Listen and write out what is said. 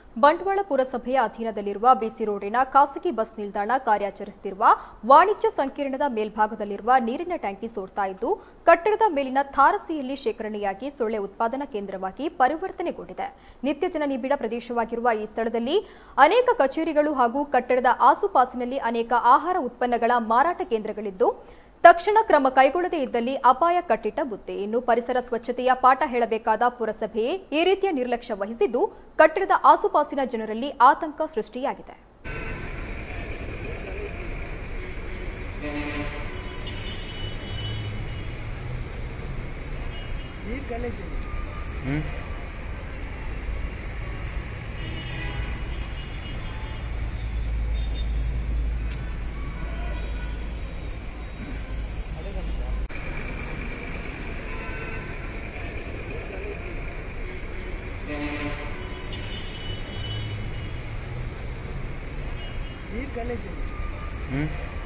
ಬಂಟ್ವಾಳ ಪುರಸಭೆಯ ಅಧೀನದಲ್ಲಿರುವ ಬಿಸಿ ರೋಡಿನ ಖಾಸಗಿ ಬಸ್ ನಿಲ್ದಾಣ ಕಾರ್ಯಾಚರಿಸುತ್ತಿರುವ ವಾಣಿಜ್ಯ ಸಂಕೀರ್ಣದ ಮೇಲ್ಭಾಗದಲ್ಲಿರುವ ನೀರಿನ ಟ್ಯಾಂಕಿ ಸೋರ್ತಾ ಇದ್ದು ಕಟ್ಟಡದ ಮೇಲಿನ ತಾರಸಿಯಲ್ಲಿ ಶೇಖರಣೆಯಾಗಿ ಸೊಳ್ಳೆ ಉತ್ಪಾದನಾ ಕೇಂದ್ರವಾಗಿ ಪರಿವರ್ತನೆಗೊಂಡಿದೆ ನಿತ್ಯ ಜನನಿಬಿಡ ಪ್ರದೇಶವಾಗಿರುವ ಈ ಸ್ಥಳದಲ್ಲಿ ಅನೇಕ ಕಚೇರಿಗಳು ಹಾಗೂ ಕಟ್ಟಡದ ಆಸುಪಾಸಿನಲ್ಲಿ ಅನೇಕ ಆಹಾರ ಉತ್ಪನ್ನಗಳ ಮಾರಾಟ ಕೇಂದ್ರಗಳಿದ್ದು ತಕ್ಷಣ ಕ್ರಮ ಕೈಗೊಳ್ಳದೇ ಇದ್ದಲ್ಲಿ ಅಪಾಯ ಕಟ್ಟಿಟ್ಟ ಬುತ್ತಿ ಇನ್ನು ಪರಿಸರ ಸ್ವಚ್ಛತೆಯ ಪಾಠ ಹೇಳಬೇಕಾದ ಪುರಸಭೆಯೇ ಈ ರೀತಿಯ ನಿರ್ಲಕ್ಷ್ಯ ವಹಿಸಿದ್ದು ಕಟ್ಟಡದ ಆಸುಪಾಸಿನ ಜನರಲ್ಲಿ ಆತಂಕ ಸೃಷ್ಟಿಯಾಗಿದೆ ನೀರು ಗಲೀಜು